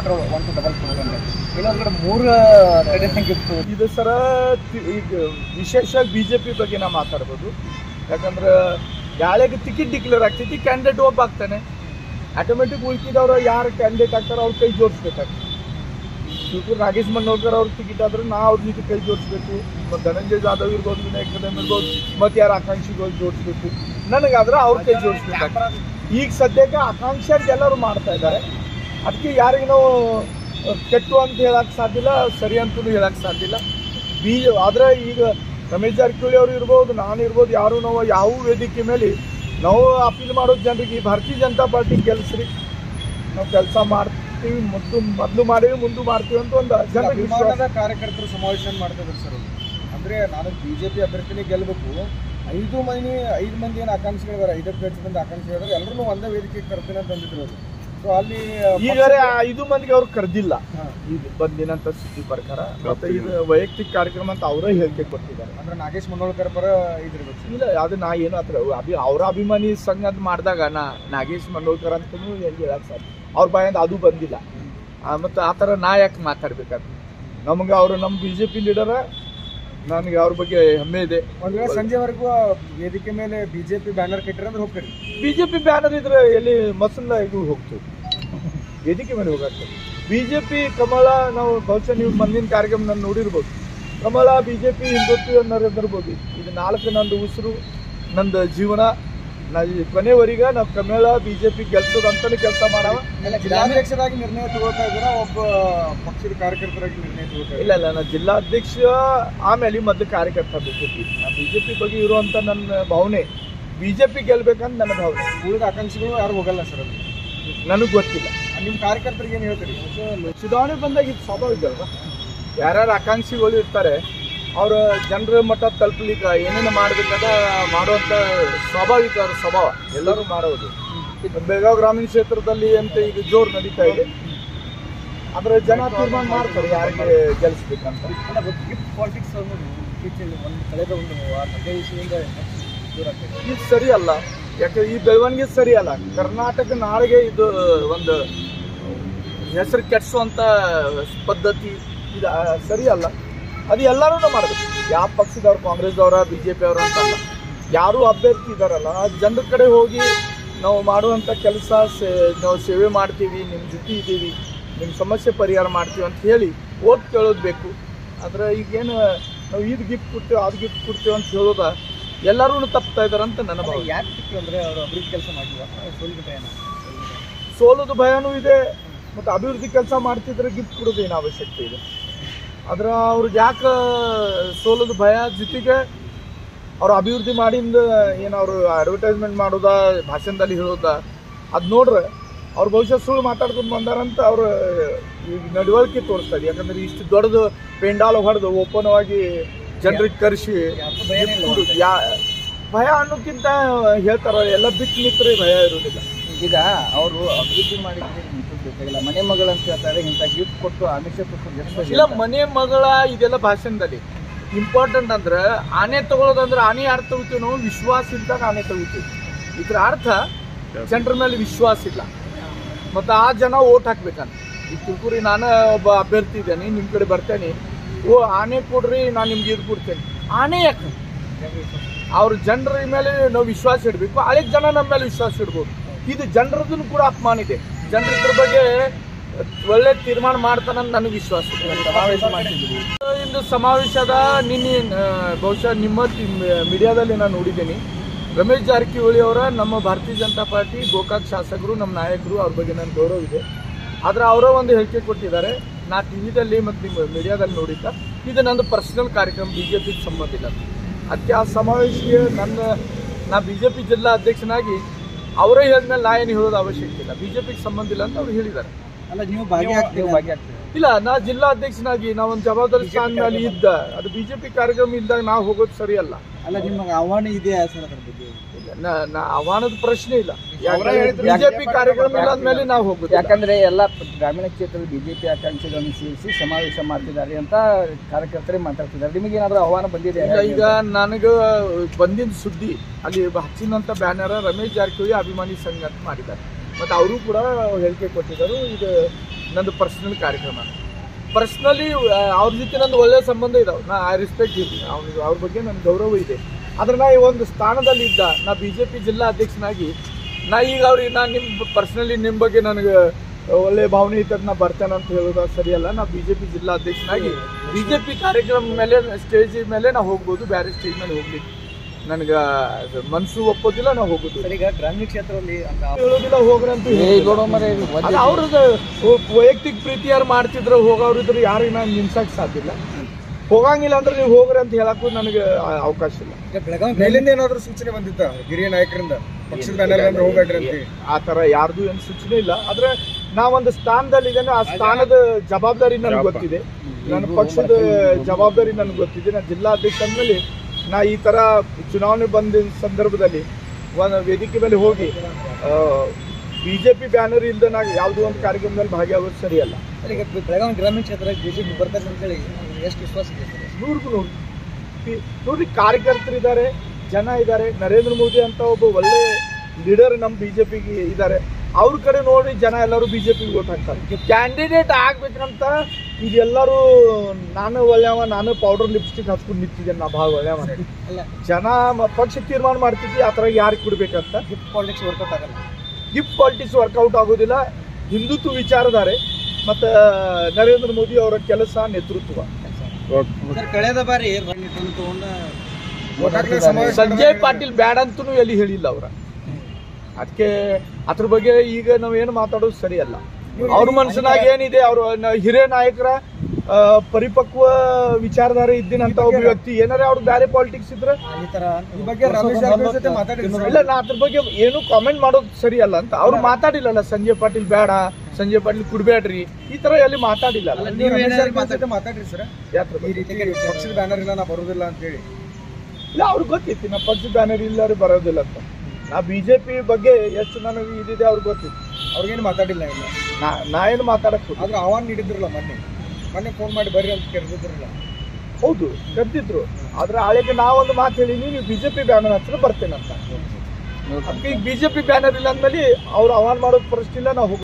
One to double four ಅಂದ್ರೆ ಇನ್ನೊಂದು ಕಡೆ ಮೂರು ಕಡೆ ಇತ್ತು ಇದು ಸರ ತಿ- ಈಗ ವಿಶೇಷವಾಗಿ ಬಿ ಜೆ ಪಿ ಬಗ್ಗೆ ನಾ ಮಾತಾಡ್ಬೋದು ಯಾಕಂದ್ರೆ ಯಾಳೆಗೆ ಟಿಕೆಟ್ ಡಿಕ್ಲೇರ್ ಆಗ್ತೈತಿ ಕ್ಯಾಂಡಿಡೇಟ್ ಒಬ್ಬ ಆಗ್ತಾನೆ ಆಟೋಮೆಟಿಕ್ ಉಳ್ಕಿದವ್ರು ಯಾರು ಕ್ಯಾಂಡಿಡೇಟ್ ಆಗ್ತಾರೋ ಅವ್ರ ಕೈ ಜೋಡಿಸ್ಬೇಕಾಗ್ತದೆ ಶಿವಪುರ ನಾಗೇಶ್ ಮನ್ನೋಳ್ಕರ್ ಅವ್ರ ಟಿಕೆಟ್ ಆದ್ರೆ ನಾ ಅವ್ರ ಜೊತೆ ಕೈ ಜೋಡಿಸ್ಬೇಕು ಮತ್ತು ಧನಂಜಯ ಜಾಧವ್ ಇರ್ಬೋದು ವಿನಯ್ ಕದಮ್ ಇರ್ಬೋದು ಮತ್ತು ಯಾರು ಆಕಾಂಕ್ಷಿಗಳು ಜೋಡಿಸ್ಬೇಕು ನನಗಾದ್ರೆ ಅವ್ರ ಕೈ ಜೋಡಿಸ್ಬೇಕಾಗ್ತದೆ ಈಗ ಸದ್ಯಕ್ಕೆ ಆಕಾಂಕ್ಷಿ ಎಲ್ಲರೂ ಮಾಡ್ತಾ ಇದ್ದಾರೆ ಅದಕ್ಕೆ ಯಾರಿಗೆ ನಾವು ಅಹ್, ಕೆಟ್ಟು ಅಂತ ಹೇಳಕ್ ಸಾಧ್ಯ ಇಲ್ಲ ಸರಿ ಅಂತಲೂ ಹೇಳಕ್ ಸಾಧ್ಯ ಇಲ್ಲ ಬಿ ಆದ್ರೆ ಈಗ ರಮೇಶ್ ಜಾರಕಿಹೊಳಿ ಅವರು ಇರ್ಬೋದು ನಾನು ಇರ್ಬೋದು ಯಾರು ನಾವು ಯಾವ ವೇದಿಕೆ ಮೇಲೆ ನಾವು ಅಪೀಲ್ ಮಾಡೋದು ಜನರಿಗೆ ಭಾರತೀಯ ಜನತಾ ಪಾರ್ಟಿ ಗೆಲ್ಸ್ರಿ ನಾವು ಕೆಲಸ ಮಾಡ್ತೀವಿ ಮೊದಲು ಮೊದಲು ಮಾಡೀವಿ ಮುಂದೆ ಮಾಡ್ತೀವಿ ಅಂತ ಒಂದು ಜನರಿಗೆ ವಿಶ್ವಾಸ ಅಭಿಮಾನದ ಕಾರ್ಯಕರ್ತರು ಸಮಾವೇಶ ಮಾಡ್ತಾ ಇದ್ದಾರೆ ಸರ್ ಅವ್ರು. ಅಂದ್ರೆ ನಾನು ಬಿಜೆಪಿ ಅಭ್ಯರ್ಥಿನೇ ಗೆಲ್ಲಬೇಕು ಐದು ಮಂದಿ ಐದು ಮಂದಿ ಏನು ಆಕಾಂಕ್ಷಿಗಳಿದ್ದಾರೆ ಐದಕ್ಕೆ ಹೆಚ್ಚು ಮಂದಿ ಆಕಾಂಕ್ಷಿಗಳಿದ್ದಾರೆ ಎಲ್ಲರೂ ಒಂದೇ ವೇದಿಕೆಗೆ ಕರ್ತೀನಿ ಅಂತ ಅಂದಿದ್ರು ಅವರು ಸೊ ಅಲ್ಲಿ ಈಗ ಐದು ಮಂದಿಗೆ ಅವ್ರು ಕರೆದಿಲ್ಲ ಹಾ. ಈಗ ಬಂದಿನಂತ ಸುದ್ದಿ ಪ್ರಕಾರ ಮತ್ತೆ ಇದು ವೈಯಕ್ತಿಕ ಕಾರ್ಯಕ್ರಮ ಅಂತ ಅವರೇ ಹೇಳಿಕೆ ಕೊಟ್ಟಿದ್ದಾರೆ ಅಂದ್ರೆ ನಾಗೇಶ್ ಮಂಡೋಳ್ಕರ್ ಪರ ಇದಿರ್ಬೇಕು ಸರ್. ಇಲ್ಲ ಅದು ನಾ ಏನು ಹತ್ರ ಅಭಿ ಅವ್ರ ಅಭಿಮಾನಿ ಸಂಘ ಅದ್ ಮಾಡಿದಾಗ ನಾ ನಾಗೇಶ್ ಮಂಡೋಳ್ಕರ್ ಅಂತೂ ಎಲ್ಲಿ ಹೇಳಕ್ ಸಾಧ್ಯ ಅವ್ರ ಬಾಯಿಂದ ಅದು ಬಂದಿಲ್ಲ ಆ, ಮತ್ತೆ ಆ ಥರ ನಾ ಯಾಕೆ ಮಾತಾಡ್ಬೇಕಾದ್ರೆ ನಮ್ಗೆ ಅವರು ನಮ್ಮ ಬಿ ಜೆ ಪಿ ಲೀಡರ ನನಗೆ ಅವ್ರ ಬಗ್ಗೆ ಹೆಮ್ಮೆ ಇದೆ ಒಂದ್ ವೇಳೆ ಸಂಜೆವರೆಗೂ ಆ ವೇದಿಕೆ ಮೇಲೆ ಬಿಜೆಪಿ ಬ್ಯಾನರ್ ಕಟ್ಟಿರಂದ್ರೆ ಹೋಗ್ತೀರಿ ಬಿ ಜೆ ಪಿ ಬ್ಯಾನರ್ ಇದ್ರೆ ಎಲ್ಲಿ ಮಸಲ್ಲ ಇದು ಹೋಗ್ತೀವಿ ವೇದಿಕೆ ಮೇಲೆ ಹೋಗತ್ತೆ ಬಿ ಜೆ ಪಿ ಕಮಲ ನಾವು ಬಹುಶಃ ನೀವು ಮುಂದಿನ ಕಾರ್ಯಕ್ರಮ ನಾನು ನೋಡಿರ್ಬೋದು ಕಮಲ ಬಿ ಜೆ ಪಿ ಹಿಂದುತ್ವ ಅನ್ನೋದಿರ್ಬೋದು ಇದು ನಾಲ್ಕು ನಂದು ಉಸಿರು ನಂದು ಜೀವನ ನಾ ಈ ಕೊನೆವರೆಗೆ ನಾವು ಕಮಲ ಬಿ ಜೆ ಪಿ ಗೆಲ್ಸೋದು ಅಂತಲೇ ಕೆಲಸ ಮಾಡವ ಜಿಲ್ಲಾಧ್ಯಕ್ಷರಾಗಿ ನಿರ್ಣಯ ತಗೊಳ್ತಾ ಇದ್ದೀರಾ ಒಬ್ಬ ಪಕ್ಷದ ಕಾರ್ಯಕರ್ತರಾಗಿ ನಿರ್ಣಯ ತಗೊಳ್ತಾ ಇಲ್ಲ ಇಲ್ಲ ನಾನು ಜಿಲ್ಲಾಧ್ಯಕ್ಷ ಆಮೇಲೆ ಮೊದಲು ಕಾರ್ಯಕರ್ತ B J P B J P ಬಗ್ಗೆ ಇರುವಂಥ ನನ್ನ ಭಾವನೆ ಬಿ ಜೆ ಪಿ ಗೆಲ್ಬೇಕಂತ ನನ್ನ ಭಾವನೆ ಉಳಿದ ಆಕಾಂಕ್ಷಿಗಳು ಯಾರು ಹೋಗಲ್ಲ ಸರ್ ಅಲ್ಲಿ ನನಗೆ ಗೊತ್ತಿಲ್ಲ ನಿಮ್ಮ ಕಾರ್ಯಕರ್ತರಿಗೆ ಏನು ಹೇಳ್ತೀರಿ ಚುನಾವಣೆ ಬಂದಾಗ ಇದು ಸ್ವಾಭಾವಿಕ ಅಲ್ವಾ ಯಾರ್ಯಾರು ಆಕಾಂಕ್ಷಿಗಳು ಇರ್ತಾರೆ ಅವ್ರ ಜನರ ಮಟ್ಟ ತಲುಪಲಿಕ್ಕೆ ಏನೇನು ಮಾಡಬೇಕಾದ ಮಾಡುವಂಥ ಸ್ವಾಭಾವಿಕ ಅವ್ರ ಸ್ವಭಾವ ಎಲ್ಲರೂ ಮಾಡೋದು ಬೆಳಗಾವಿ ಗ್ರಾಮೀಣ ಕ್ಷೇತ್ರದಲ್ಲಿ ಅಂತ ಈಗ ಜೋರು ನಡೀತಾ ಇದೆ ಅದರ ಜನ ತೀರ್ಮಾನ ಮಾಡ್ತಾರೆ ಯಾರಿಗೆ ಗೆಲ್ಲಿಸ್ಬೇಕಂತ ಗಿಫ್ಟ್ ಪಾಲಿಟಿಕ್ಸ್ ಅನ್ನೋದು ಇತ್ತೀಚೆಗೆ ಒಂದು ಕಳೆದ ಒಂದು ಹದಿನೈದು ದಿವಸದಿಂದ ದೂರ ಆಗ್ತಿದೆ ಇದು ಸರಿ ಅಲ್ಲ ಯಾಕೆ ಈ ಬೆಳವಣಿಗೆ ಸರಿ ಅಲ್ಲ ಕರ್ನಾಟಕ ನಾಳೆಗೆ ಇದು ಒಂದು ಹೆಸರು ಕೆಡಿಸುವಂಥ ಪದ್ಧತಿ ಇದು ಆ, ಸರಿ ಅಲ್ಲ ಅದು ಎಲ್ಲರೂ ಮಾಡಬೇಕು ಯಾವ ಪಕ್ಷದವ್ರು ಕಾಂಗ್ರೆಸ್ದವ್ರ ಬಿ ಜೆ ಪಿ ಅವ್ರ ಅಂತಲ್ಲ ಯಾರು ಅಭ್ಯರ್ಥಿ ಇದಾರಲ್ಲ ಆ ಜನರ ಕಡೆ ಹೋಗಿ ನಾವು ಮಾಡುವಂಥ ಕೆಲಸ ನಾವು ಸೇವೆ ಮಾಡ್ತೀವಿ ನಿಮ್ಮ ಜೊತೆ ಇದ್ದೀವಿ ನಿಮ್ಮ ಸಮಸ್ಯೆ ಪರಿಹಾರ ಮಾಡ್ತೀವಿ ಅಂತ ಹೇಳಿ ಓಟ್ ಕೇಳೋದು ಬೇಕು ಆದರೆ ಈಗೇನು ನಾವು ಇದು ಗಿಫ್ಟ್ ಕೊಡ್ತೀವಿ ಅದು ಗಿಫ್ಟ್ ಕೊಡ್ತೀವಿ ಅಂತ ಹೇಳೋದ ಎಲ್ಲರೂ ತಪ್ತಾ ಇದಾರೆ ಅಂತ ನನ್ನ ಭಾವನೆ ಯಾಕೆ ಸಿಕ್ತು ಅಂದರೆ ಅವರು ಅಭಿವೃದ್ಧಿ ಕೆಲಸ ಮಾಡಿಲ್ಲ ಸೋಲಿಗೆ ಭಯನ ಸೋಲೋದು ಭಯನೂ ಇದೆ ಮತ್ತು ಅಭಿವೃದ್ಧಿ ಕೆಲಸ ಮಾಡ್ತಿದ್ರೆ ಗಿಫ್ಟ್ ಕೊಡೋದು ಏನು ಅವಶ್ಯಕತೆ ಇದೆ ಆದ್ರೆ ಅವ್ರಿಗೆ ಯಾಕೆ ಸೋಲೋದು ಭಯ ಜೊತೆಗೆ ಅವ್ರು ಅಭಿವೃದ್ಧಿ ಮಾಡಿಂದ ಏನು ಅವರು ಅಡ್ವರ್ಟೈಸ್ಮೆಂಟ್ ಮಾಡೋದ ಭಾಷಣದಲ್ಲಿ ಹೇಳೋದ ಅದು ನೋಡ್ರೆ ಅವ್ರು ಬಹುಶಃ ಸುಳ್ಳು ಮಾತಾಡ್ಕೊಂಡು ಬಂದಾರಂತ ಅವ್ರು ಈಗ ನಡವಳಿಕೆ ತೋರಿಸ್ತಾರೆ ಯಾಕಂದ್ರೆ ಇಷ್ಟು ದೊಡ್ಡದು ಪೆಂಡಾಲ್ ಹೊಡೆದು ಓಪನ್ ಆಗಿ ಜನರಿಗೆ ಕರೆಸಿ ಯಾರಿಗೂ ಭಯನೇ ಇಲ್ಲ gift ಕೊಡು- ಯಾ ಭಯ ಅನ್ನೋಕ್ಕಿಂತ ಹೇಳ್ತಾರ ಎಲ್ಲ ಬಿಟ್ಟು ನಿಂತ್ರೆ ಭಯ ಇರೋದಿಲ್ಲ ಈಗ ಅವರು ಅಭಿವೃದ್ಧಿ ಮಾಡಿದ್ರೆ ಇಂಥದ್ದು ಬೇಕಾಗಿಲ್ಲ ಮನೆ ಮಗಳು ಅಂತ ಹೇಳ್ತಾರೆ ಇಂಥ ಗಿಫ್ಟ್ ಕೊಟ್ಟು ಆಮಿಷ ಕೊಟ್ಟು ಎಷ್ಟು ಇಲ್ಲ ಮನೆ ಮಗಳ ಇದೆಲ್ಲ ಭಾಷಣದಲ್ಲಿ ಇಂಪಾರ್ಟೆಂಟ್ ಅಂದ್ರೆ ಆನೆ ತಗೊಳ್ಳೋದಂದ್ರೆ ಆನೆ ಯಾರು ತಗೋತೀವಿ ನಾವು ವಿಶ್ವಾಸ ಇದ್ದಾಗ ಆನೆ ತಗೋತೀವಿ ಇದ್ರ ಅರ್ಥ ಜನರ ಮೇಲೆ ವಿಶ್ವಾಸ ಇಲ್ಲ ಮತ್ತು ಆ ಜನ ಓಟ್ ಹಾಕ್ಬೇಕಂತ ಈಗ ತಿಳ್ಕೊರಿ ನಾನು ಒಬ್ಬ ಅಭ್ಯರ್ಥಿ ಇದ್ದೇನೆ ನಿಮ್ಮ ಕಡೆ ಬರ್ತೇನೆ ಓ ಆನೆ ಕೊಡ್ರಿ ನಾನು ನಿಮ್ಗೆ ಇದು ಕೊಡ್ತೇನೆ ಆನೆ ಯಾಕೆ ಅವ್ರ ಜನರ ಮೇಲೆ ನಾವು ವಿಶ್ವಾಸ ಇಡಬೇಕು ಹಳೆ ಜನ ನಮ್ಮ ಮೇಲೆ ವಿಶ್ವಾಸ ಇಡ್ಬೋದು ಇದು ಜನರದನ್ನು ಕೂಡ ಅಪಮಾನ ಇದೆ ಜನರ ಇದ್ರ ಬಗ್ಗೆ ಒಳ್ಳೆ ತೀರ್ಮಾನ ಮಾಡ್ತಾನಂತ ನನಗೆ ವಿಶ್ವಾಸ ಇದೆ ಸಮಾವೇಶ ಮಾಡ್ತಿದ್ವಿ ಇಂದು ಸಮಾವೇಶದ ನಿನ್ನೆ ಆ, ಬಹುಶಃ ನಿಮ್ಮ ಮೀಡಿಯಾದಲ್ಲಿ ನಾನು ನೋಡಿದ್ದೀನಿ ರಮೇಶ್ ಜಾರಕಿಹೊಳಿ ಅವರ ನಮ್ಮ ಭಾರತೀಯ ಜನತಾ ಪಾರ್ಟಿ ಗೋಕಾಕ್ ಶಾಸಕರು ನಮ್ಮ ನಾಯಕರು ಅವ್ರ ಬಗ್ಗೆ ನನ್ನ ಗೌರವ ಇದೆ ಆದರೆ ಅವರ ಒಂದು ಹೇಳಿಕೆ ಕೊಟ್ಟಿದ್ದಾರೆ ನಾ ಟಿ ವಿದಲ್ಲಿ ಮತ್ತು ನಿಮ್ಮ ಮೀಡಿಯಾದಲ್ಲಿ ನೋಡಿದ್ದ ಇದು ನಂದು ಪರ್ಸನಲ್ ಕಾರ್ಯಕ್ರಮ ಬಿ ಜೆ ಪಿಗೆ ಸಂಬಂಧ ಇಲ್ಲ ಅದಕ್ಕೆ ಆ ಸಮಾವೇಶಕ್ಕೆ ನನ್ನ ನಾ ಬಿ ಜೆ ಪಿ ಜಿಲ್ಲಾ ಅಧ್ಯಕ್ಷನಾಗಿ ಅವರೇ ಹೇಳಿದ್ಮೇಲೆ ನಾ ಏನು ಹೇಳೋದು ಅವಶ್ಯಕತೆ ಇಲ್ಲ ಬಿ ಜೆ ಪಿಗೆ ಸಂಬಂಧ ಇಲ್ಲ ಅಂತ ಅವ್ರು ಹೇಳಿದ್ದಾರೆ ಅಲ್ಲ ನೀವು ಭಾಗಿಯಾಗ್ತೀವಿ ಭಾಗಿಯಾಗ್ತೀವಿ ಇಲ್ಲ ನಾ ಜಿಲ್ಲಾ ಅಧ್ಯಕ್ಷನಾಗಿ ನಾ ಒಂದು ಜವಾಬ್ದಾರಿ ಸ್ಥಾನದಲ್ಲಿ ಇದ್ದ ಅದು ಬಿಜೆಪಿ ಕಾರ್ಯಕ್ರಮ ಇದ್ದಾಗ ನಾವು ಹೋಗೋದು ಸರಿ ಅಲ್ಲ ಅಲ್ಲ ನಿಮಗೆ ಆಹ್ವಾನ ಇದೆಯಾ ಸರ್ ಅದ್ರ ಬಗ್ಗೆ ಇಲ್ಲ ನಾ- ನಾ ಆಹ್ವಾನದ ಪ್ರಶ್ನೆ ಇಲ್ಲ ಅವರೇ ಹೇಳಿದ್ರು. ಬಿಜೆಪಿ ಕಾರ್ಯಕ್ರಮ ಇಲ್ಲ ಅಂದ್ಮೇಲೆ ನಾವು ಹೋಗುದು ಯಾಕಂದ್ರೆ ಎಲ್ಲ ಗ್ರಾಮೀಣ ಕ್ಷೇತ್ರದ ಬಿಜೆಪಿ ಆಕಾಂಕ್ಷಿಗಳನ್ನು ಸೇರಿಸಿ ಸಮಾವೇಶ ಮಾಡ್ತಿದ್ದಾರೆ ಅಂತ ಕಾರ್ಯಕರ್ತರೇ ಮಾತಾಡ್ತಿದ್ದಾರೆ ನಿಮಗೆ ಏನಾದರೂ ಆಹ್ವಾನ ಬಂದಿದೆ ಇಲ್ಲ ಈಗ ನನಗೆ ಬಂದಿದ್ದ ಸುದ್ದಿ ಅಲ್ಲಿ ಹಚ್ಚಿದಂತ ಬ್ಯಾನರ್ ರಮೇಶ್ ಜಾರಕಿಹೊಳಿ ಅಭಿಮಾನಿ ಸಂಘ ಅಂತ ಮಾಡಿದ್ದಾರೆ ಮತ್ತು ಅವರು ಕೂಡ ಹೇಳಿಕೆ ಕೊಟ್ಟಿದ್ದರು ಇದು ನಂದು ಪರ್ಸನಲ್ ಕಾರ್ಯಕ್ರಮ ಪರ್ಸ್ನಲಿ ಅವ್ರ ಜೊತೆ ನಂದು ಒಳ್ಳೆಯ ಸಂಬಂಧ ಇದಾವೆ ನಾ ಐ ರೆಸ್ಪೆಕ್ಟ್ ಇದೆ ಅವ್ನಿಗೆ ಅವ್ರ ಬಗ್ಗೆ ನನ್ನ ಗೌರವ ಇದೆ ಆದ್ರೆ ನಾ ಈ ಒಂದು ಸ್ಥಾನದಲ್ಲಿ ಇದ್ದ ನಾ ಬಿ ಜೆ ಪಿ ಜಿಲ್ಲಾ ಅಧ್ಯಕ್ಷನಾಗಿ ನಾ ಈಗ ಅವ್ರಿಗೆ ನಾನು ನಿಮ್ಮ ಪರ್ಸ್ನಲಿ ನಿಮ್ಮ ಬಗ್ಗೆ ನನಗೆ ಒಳ್ಳೆ ಭಾವನೆ ಇದ್ದಾಗ ನಾ ಬರ್ತೇನೆ ಅಂತ ಹೇಳೋದು ಸರಿಯಲ್ಲ ನಾ ಬಿ ಜೆ ಪಿ ಜಿಲ್ಲಾ ಅಧ್ಯಕ್ಷನಾಗಿ ಬಿ ಜೆ ಪಿ ಕಾರ್ಯಕ್ರಮ ಮೇಲೆ ಸ್ಟೇಜ್ ಮೇಲೆ ನಾ ಹೋಗ್ಬೋದು ಬೇರೆ ಸ್ಟೇಜ್ ಮೇಲೆ ಹೋಗ್ಲಿಕ್ಕೆ ನನಗೆ ಮನಸ್ಸು ಒಪ್ಪೋದಿಲ್ಲ ನಾ ಹೋಗೋದು ಸರ್ ಈಗ ಗ್ರಾಮೀಣ ಕ್ಷೇತ್ರದಲ್ಲಿ ಅಂತ ಹೇಳೋದಿಲ್ಲ ಹೋಗ್ರಿ ಅಂತ ಹೇಳೋದಿಲ್ಲ. ಅದು ಅವ್ರದ್ದು ವೈಯಕ್ತಿಕ ಪ್ರೀತಿ ಯಾರು ಮಾಡ್ತಿದ್ರು ಹೋಗೋರಿದ್ರು ಯಾರಿಗೆ ನಾನು ನಿಲ್ಸಕ್ ಸಾಧ್ಯ ಇಲ್ಲ ಹೋಗಂಗಿಲ್ಲ ಅಂದ್ರೆ ನೀವು ಹೋಗ್ರಿ ಅಂತ ಹೇಳಕ್ಕೂ ನನಗೆ ಆ- ಅವಕಾಶ ಇಲ್ಲ ಈಗ ಬೆಳಗಾವಿ ಮೇಲಿಂದ ಏನಾದ್ರು ಸೂಚನೆ ಬಂದಿತ್ತ ಹಿರಿಯ ನಾಯಕರಿಂದ ಪಕ್ಷದ ಬ್ಯಾನರ್ ಅಂದ್ರೆ ಹೋಗ್ಬೇಡ್ರಿ ಅಂತ ಹೇಳಿ. ಆ ತರ ಯಾರ್ದು ಏನು ಸೂಚನೆ ಇಲ್ಲ ಆದ್ರೆ ನಾವೊಂದು ಸ್ಥಾನದಲ್ಲಿ ಇದ್ದೇನೆ ಆ ಸ್ಥಾನದ ಜವಾಬ್ದಾರಿ ನನಗೆ ಗೊತ್ತಿದೆ ನನ್ನ ಪಕ್ಷದ ಜವಾಬ್ದಾರಿ ನನಗೆ ಗೊತ್ತಿದೆ ನಾನು ಜಿಲ್ಲಾಧ್ಯಕ್ಷ ಅಂದ್ಮೇಲೆ ನಾ ಈ ತರ ಚುನಾವಣೆ ಬಂದ ಸಂದರ್ಭದಲ್ಲಿ ಒಂದು ವೇದಿಕೆ ಮೇಲೆ ಹೋಗಿ ಬಿಜೆಪಿ ಬ್ಯಾನರ್ ಇಲ್ಲದೆ ನಾ ಯಾವುದೋ ಒಂದು ಕಾರ್ಯಕ್ರಮದಲ್ಲಿ ಭಾಗಿಯಾಗೋದು ಸರಿಯಲ್ಲ ಸರ್ ಈಗ ಬೆಳಗಾವಿ ಗ್ರಾಮೀಣ ಕ್ಷೇತ್ರಕ್ಕೆ ಬಿಜೆಪಿ ಬರ್ತಾರೆ ಅಂತೇಳಿ ಎಷ್ಟು ವಿಶ್ವಾಸ ಇದೆ ಸರ್ ನೂರ್ಗು ನೂರು ಈ- ನೋಡ್ರಿ ಕಾರ್ಯಕರ್ತರಿದ್ದಾರೆ ಜನ ಇದ್ದಾರೆ ನರೇಂದ್ರ ಮೋದಿ ಅಂತ ಒಬ್ಬ ಒಳ್ಳೆ ಲೀಡರ್ ನಮ್ಮ ಬಿಜೆಪಿಗೆ ಇದ್ದಾರೆ ಅವ್ರ ಕಡೆ ನೋಡಿ ಜನ ಎಲ್ಲರೂ ಬಿಜೆಪಿಗೆ ವೋಟ್ ಹಾಕ್ತಾರೆ ಕ್ಯಾಂಡಿಡೇಟ್ ಆಗ್ಬೇಕಂತ ಈಗ ಎಲ್ಲರೂ ನಾನು ಒಳ್ಳೆಯವ ನಾನು ಪೌಡರ್ ಲಿಪ್ಸ್ಟಿಕ್ ಹಚ್ಕೊಂಡು ನಿಂತಿದ್ದೇನೆ ನಾ ಭಾಳ ಒಳ್ಳೆಯವ ಅಲ್ಲ ಜನ ಮ- ಪಕ್ಷ ತೀರ್ಮಾನ ಮಾಡ್ತಿದ್ವಿ ಆ ಥರ ಯಾರಿಗೆ ಕೊಡ್ಬೇಕಂತ ಗಿಫ್ಟ್ ಪಾಲಿಟಿಕ್ಸ್ ವರ್ಕೌಟ್ ಆಗಲ್ಲ ಗಿಫ್ಟ್ ಪಾಲಿಟಿಕ್ಸ್ ವರ್ಕೌಟ್ ಆಗೋದಿಲ್ಲ ಹಿಂದುತ್ವ ವಿಚಾರಧಾರೆ ಮತ್ತು ನರೇಂದ್ರ ಮೋದಿ ಅವರ ಕೆಲಸ ನೇತೃತ್ವ ಸರ್ ಕಳೆದ ಬಾರಿ ತಗೊಂಡ vote ಹಾಕ್ಲಿಕ್ಕೆ ಸಮಾವೇಶ ಸಂಜಯ್ ಪಾಟೀಲ್ ಬ್ಯಾಡ ಅಂತೂ ಎಲ್ಲಿ ಹೇಳಿಲ್ಲ ಅವ್ರ ಅದಕ್ಕೆ ಅದ್ರ ಬಗ್ಗೆ ಈಗ ನಾವ್ ಏನು ಮಾತಾಡೋದು ಸರಿಯಲ್ಲ ಅವ್ರ ಮನಸ್ಸಿನಾಗ ಏನಿದೆ ಅವ್ರ ನ- ಹಿರಿಯ ನಾಯಕರ ಆ, ಪರಿಪಕ್ವ ವಿಚಾರಧಾರೆ ಇದ್ದಿನಂತ ಒಬ್ಬ ವ್ಯಕ್ತಿ ಏನಾರ ಅವ್ರ ಬೇರೆ ಪಾಲಿಟಿಕ್ಸ್ ಇದ್ರೆ ಈ ತರ ಈ ಬಗ್ಗೆ ರಮೇಶ್ ಜಾರಕಿಹೊಳಿ ಜೊತೆ ಮಾತಾಡಿದ್ರು ಸರ್. ಇಲ್ಲ ನಾ ಅದ್ರ ಬಗ್ಗೆ ಏನು ಕಾಮೆಂಟ್ ಮಾಡೋದು ಸರಿಯಲ್ಲ ಅಂತ ಅವ್ರು ಮಾತಾಡಿಲ್ಲಲ್ಲ ಸಂಜಯ್ ಪಾಟೀಲ್ ಬೇಡ ಸಂಜಯ್ ಪಾಟೀಲ್ ಕುಡ್ಬೇಡ್ರಿ ಈ ತರ ಎಲ್ಲಿ ಮಾತಾಡಿಲ್ಲ ಅಲ್ಲ, ನೀವು ರಮೇಶ್ ನೀವೇನಾದ್ರು ಜಾರಕಿಹೊಳಿ ಜೊತೆ ಮಾತಾಡ್ರಿ ಸರ್ ಯಾತ್ರ ಈ ರೀತಿ ಪಕ್ಷದ ಬ್ಯಾನರ್ ಇಲ್ಲ ನಾ ಬರುದಿಲ್ಲ ಅಂತ ಹೇಳಿ ಇಲ್ಲ ಅವ್ರಿಗೆ ಗೊತ್ತಿತ್ತು ನಾ ಪಕ್ಷ ಬ್ಯಾನರ್ ಇಲ್ಲಾರು ಬರೋದಿಲ್ಲ ಅಂತ ನಾ ಬಿಜೆಪಿ ಬಗ್ಗೆ ಎಷ್ಟು ನನಗೆ ಇದಿದೆ ಅವ್ರಿಗೆ ಗೊತ್ತಿತ್ತು ಅವ್ರಿಗೇನು ಮಾತಾಡಿಲ್ಲ ಇಲ್ಲ ನಾ ನಾ ಏನು ಮಾತಾಡಕ್ ಹೋಗಿಲ್ಲ. ಆದ್ರೆ ಆಹ್ವಾನ ನೀಡಿದ್ರಲ್ಲ ಮೊನ್ನೆ ಮೊನ್ನೆ ಫೋನ್ ಮಾಡಿ ಬರ್ರಿ ಅಂತ ಕರೆದಿದ್ರಲ್ಲ ಹೌದು ಕರ್ತಿದ್ರು ಆದ್ರೆ ಆಳಿಗೆ ನಾವೊಂದು ಮಾತು ಹೇಳಿನಿ ನೀವು ಬಿಜೆಪಿ ಬ್ಯಾನರ್ ಹತ್ರ ಬರ್ತೇನೆ ಅಂತ ಅದಕ್ಕೆ ಈಗ ಬಿಜೆಪಿ ಬ್ಯಾನರ್ ಇಲ್ಲ ಅಂದ್ಮೇಲೆ ಅವ್ರು ಆಹ್ವಾನ ಮಾಡೋದು ಪರಿಸ್ಥಿತಿ ಇಲ್ಲ ನಾವು